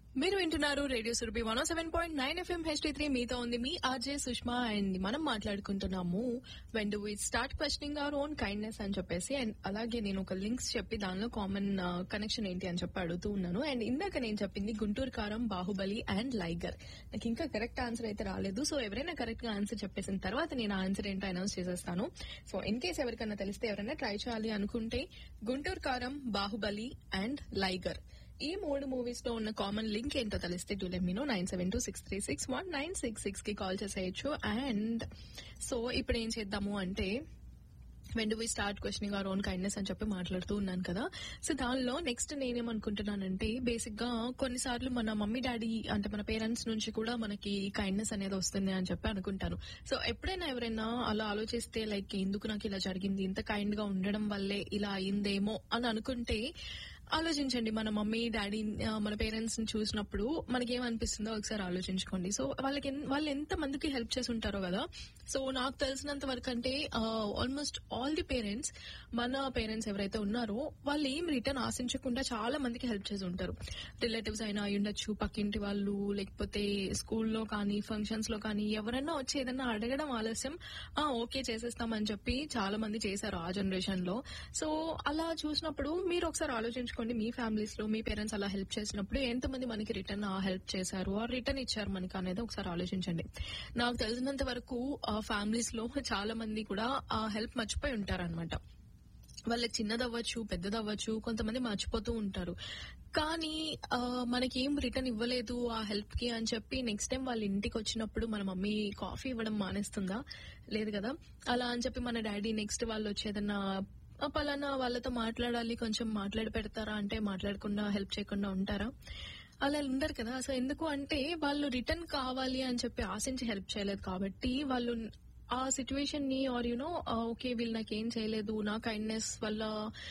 మీరు వింటున్నారు radio Surabhi one seven point nine F M H T three మీతో ఉంది మీ ఆర్జే సుష్మా అండ్ మనం మాట్లాడుకుంటున్నాము when do we start questioning our own kindness అని చెప్పేసి అండ్ అలాగే నేను ఒక లింక్స్ చెప్పి దానిలో కామన్ కనెక్షన్ ఏంటి అని చెప్పి అడుగుతూ ఉన్నాను అండ్ ఇందాక నేను చెప్పింది గుంటూరు కారం బాహుబలి అండ్ లైగర్ నాకు ఇంకా కరెక్ట్ ఆన్సర్ అయితే రాలేదు సో ఎవరైనా కరెక్ట్ గా ఆన్సర్ చెప్పేసిన తర్వాత నేను ఆన్సర్ ఏంటో అనౌన్స్ చేసేస్తాను సో ఇన్ కేస్ ఎవరికైనా తెలిస్తే ఎవరైనా ట్రై చేయాలి అనుకుంటే గుంటూరు కారం బాహుబలి అండ్ లైగర్ ఈ మూడు మూవీస్ లో ఉన్న కామన్ లింక్ ఏంటో తెలిస్తే do let me know nine seven two six three six one nine six six కి కాల్ చేసేయచ్చు అండ్ సో ఇప్పుడు ఏం చేద్దాము అంటే when do we start questioning our own kindness అని చెప్పి మాట్లాడుతూ ఉన్నాను కదా సో దానిలో నెక్స్ట్ నేనేమనుకుంటున్నానంటే బేసిక్ గా కొన్నిసార్లు మన మమ్మీ డాడీ అంటే మన పేరెంట్స్ నుంచి కూడా మనకి కైండ్నెస్ అనేది వస్తుంది అని చెప్పి అనుకుంటాను సో ఎప్పుడైనా ఎవరైనా అలా ఆలోచిస్తే లైక్ ఎందుకు నాకు ఇలా జరిగింది ఇంత కైండ్ గా ఉండడం వల్లే ఇలా అయిందేమో అని అనుకుంటే ఆలోచించండి మన మమ్మీ డాడీ ఆ, మన పేరెంట్స్ ని చూసినప్పుడు మనకి ఏమనిపిస్తుందో ఒకసారి ఆలోచించుకోండి సో వాళ్ళకి ఎన్- వాళ్ళు ఎంత మందికి హెల్ప్ చేసి ఉంటారో కదా సో నాకు తెలిసినంత వరకు అంటే ఆల్మోస్ట్ ఆల్ ది పేరెంట్స్ మన పేరెంట్స్ ఎవరైతే ఉన్నారో వాళ్ళు ఏం రిటర్న్ ఆశించకుండా చాలా మందికి హెల్ప్ చేసి ఉంటారు రిలేటివ్స్ అయినా అయి ఉండొచ్చు పక్కింటి వాళ్ళు లేకపోతే స్కూల్లో కానీ ఫంక్షన్స్ లో కానీ ఎవరైనా వచ్చి ఏదైనా అడగడం ఆలస్యం ఆ ఓకే చేసేస్తామని చెప్పి చాలా మంది చేశారు ఆ జనరేషన్ లో సో అలా చూసినప్పుడు మీరు ఒకసారి ఆలోచించుకోండి మీ ఫ్యామిలీస్ లో మీ పేరెంట్స్ అలా హెల్ప్ చేసినప్పుడు ఎంతమంది మనకి రిటర్న్ హెల్ప్ చేశారు ఆ రిటర్న్ ఇచ్చారు మనకి అనేది ఒకసారి ఆలోచించండి నాకు తెలిసినంత వరకు ఆ ఫ్యామిలీస్ లో చాలా మంది కూడా ఆ హెల్ప్ మర్చిపోయి ఉంటారన్నమాట వాళ్ళకి చిన్నదవ్వచ్చు పెద్దదవ్వచ్చు కొంతమంది మర్చిపోతూ ఉంటారు కానీ ఆ, మనకేం రిటర్న్ ఇవ్వలేదు ఆ హెల్ప్ కి అని చెప్పి నెక్స్ట్ టైం వాళ్ళ ఇంటికి వచ్చినప్పుడు మన మమ్మీ కాఫీ ఇవ్వడం మానేస్తుందా లేదు కదా అలా అని చెప్పి మన డాడీ నెక్స్ట్ వాళ్ళు వచ్చేదన్నా "ఆ, పలానా వాళ్ళతో మాట్లాడాలి కొంచెం మాట్లాడి పెడతారా అంటే మాట్లాడకుండా హెల్ప్ చేయకుండా ఉంటారా అలా ఉండరు కదా సో ఎందుకు అంటే వాళ్ళు రిటర్న్ కావాలి అని చెప్పి ఆశించి హెల్ప్ చేయలేదు కాబట్టి వాళ్ళు ఆ సిచ్యువేషన్ ని ఆర్ యునో ఓకే వీళ్ళు నాకేం చేయలేదు నా కైండ్నెస్ వల్ల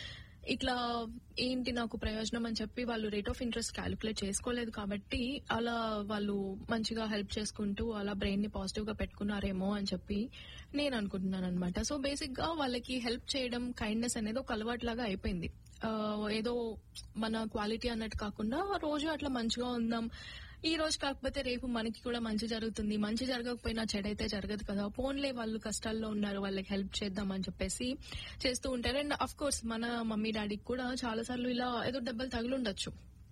ఇట్లా ఏంటి నాకు ప్రయోజనం అని చెప్పి వాళ్ళు రేట్ ఆఫ్ ఇంట్రెస్ట్ క్యాలిక్యులేట్ చేసుకోలేదు కాబట్టి అలా వాళ్ళు మంచిగా హెల్ప్ చేసుకుంటూ అలా బ్రెయిన్ ని పాజిటివ్ గా పెట్టుకున్నారేమో అని చెప్పి నేను అనుకుంటున్నాను అనమాట సో బేసిక్ గా వాళ్ళకి హెల్ప్ చేయడం కైండ్నెస్ అనేది ఒక అలవాటు లాగా అయిపోయింది ఆ, ఏదో మన క్వాలిటీ అన్నట్టు కాకుండా రోజు అట్లా మంచిగా ఉందాం ఈ రోజు కాకపోతే రేపు మనకి కూడా మంచి జరుగుతుంది మంచి జరగకపోయినా చెడైతే జరగదు కదా పోన్లే వాళ్ళు కష్టాల్లో ఉన్నారు వాళ్ళకి హెల్ప్ చేద్దాం అని చెప్పేసి చేస్తూ ఉంటారు అండ్ అఫ్ కోర్స్ మన మమ్మీ డాడీకి కూడా చాలా సార్లు ఇలా ఏదో దెబ్బలు తగులుండొచ్చు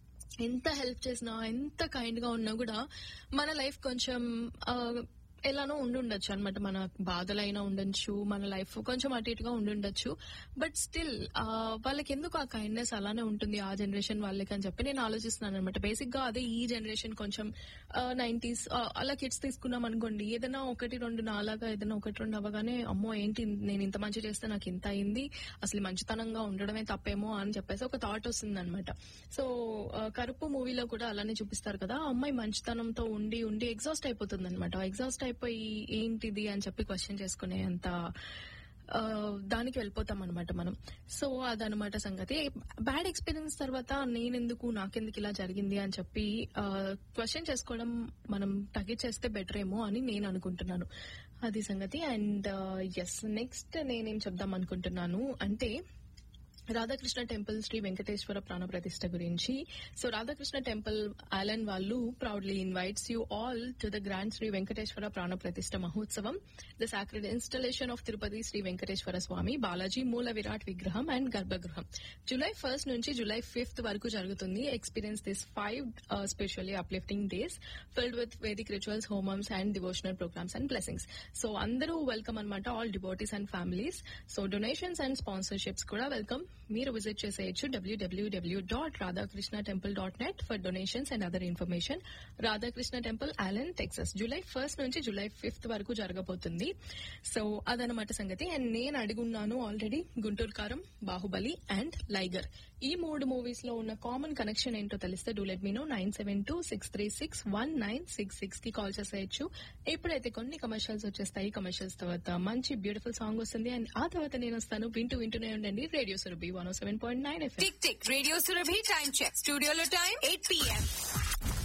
ఎంత హెల్ప్ చేసినా ఎంత కైండ్ గా ఉన్నా కూడా మన లైఫ్ కొంచెం ఆ, ఎలానో ఉండుండొచ్చు అనమాట మన బాధలైనా ఉండొచ్చు మన లైఫ్ కొంచెం అటు ఇటుగా ఉండుండొచ్చు బట్ స్టిల్ వాళ్ళకి ఎందుకు ఆ కైండ్నెస్ అలానే ఉంటుంది ఆ జనరేషన్ వాళ్ళకి అని చెప్పి నేను ఆలోచిస్తున్నాను అనమాట బేసిక్ గా అదే ఈ జనరేషన్ కొంచెం నైన్టీస్ అలా కిడ్స్ తీసుకున్నాం అనుకోండి ఏదైనా ఒకటి రెండు నాలాగా ఏదైనా ఒకటి రెండు అవ్వగానే అమ్మో ఏంటి నేను ఇంత మంచి చేస్తే నాకు ఇంత అయింది అసలు మంచితనంగా ఉండడమే తప్పేమో అని చెప్పేసి ఒక థాట్ వస్తుంది అనమాట సో ఆ, కరుపు మూవీలో కూడా అలానే చూపిస్తారు కదా ఆ అమ్మాయి మంచితనంతో ఉండి ఉండి ఎగ్జాస్ట్ అయిపోతుంది అనమాట ఎగ్జాస్ట్ అయిపోయి ఏంటిది అని చెప్పి క్వశ్చన్ చేసుకునే అంత ఆ, దానికి వెళ్ళిపోతాం అనమాట మనం సో అదనమాట సంగతి బ్యాడ్ ఎక్స్పీరియన్స్ తర్వాత నేనెందుకు నాకెందుకు ఇలా జరిగింది అని చెప్పి క్వశ్చన్ చేసుకోవడం మనం తగ్గించేస్తే బెటర్ ఏమో అని నేను అనుకుంటున్నాను అది సంగతి అండ్ ఎస్ నెక్స్ట్ నేనేం చెప్దాం అనుకుంటున్నాను అంటే రాధాకృష్ణ టెంపుల్ శ్రీ వెంకటేశ్వర ప్రాణ ప్రతిష్ట గురించి సో రాధాకృష్ణ టెంపుల్ ఆలన్ వాళ్ళు proudly invites you all to the grand Shri Venkateswara Prana Pratishta Mahotsavam the sacred installation of Tirupati Shri Venkateswara Swami Balaji మూల విరాట్ విగ్రహం అండ్ గర్భగృహం జూలై ఫస్ట్ నుంచి జూలై ఫిఫ్త్ వరకు జరుగుతుంది experience this five specially uplifting days filled with vedic rituals homams and devotional programmes and blessings so అందరూ welcome అనమాట all devotees and families so donations and sponsorships కూడా వెల్కమ్ మీరు visit చేసేయచ్చు W W W dot Radhakrishna temple dot net for donations and other information Radhakrishna temple Allen Texas July first నుంచి July fifth వరకు జరగబోతుంది so అదనమాట సంగతి అండ్ నేను అడుగున్నాను ఆల్రెడీ గుంటూరు కారం బాహుబలి అండ్ లైగర్ ఈ మూడు మూవీస్ లో ఉన్న కామన్ కనెక్షన్ ఏంటో తెలిస్తే do let me know nine seven two six three six one nine six six కి కాల్ చేసేయచ్చు ఎప్పుడైతే కొన్ని కమర్షియల్స్ వచ్చేస్తాయి కమర్షియల్స్ తర్వాత మంచి బ్యూటిఫుల్ సాంగ్ వస్తుంది అండ్ ఆ తర్వాత నేను వస్తాను వింటూ వింటూనే ఉండండి radio Surabhi one seven point nine F tick tick radio Surabhi time check స్టూడియోలో టైం ఎయిట్ పిఎం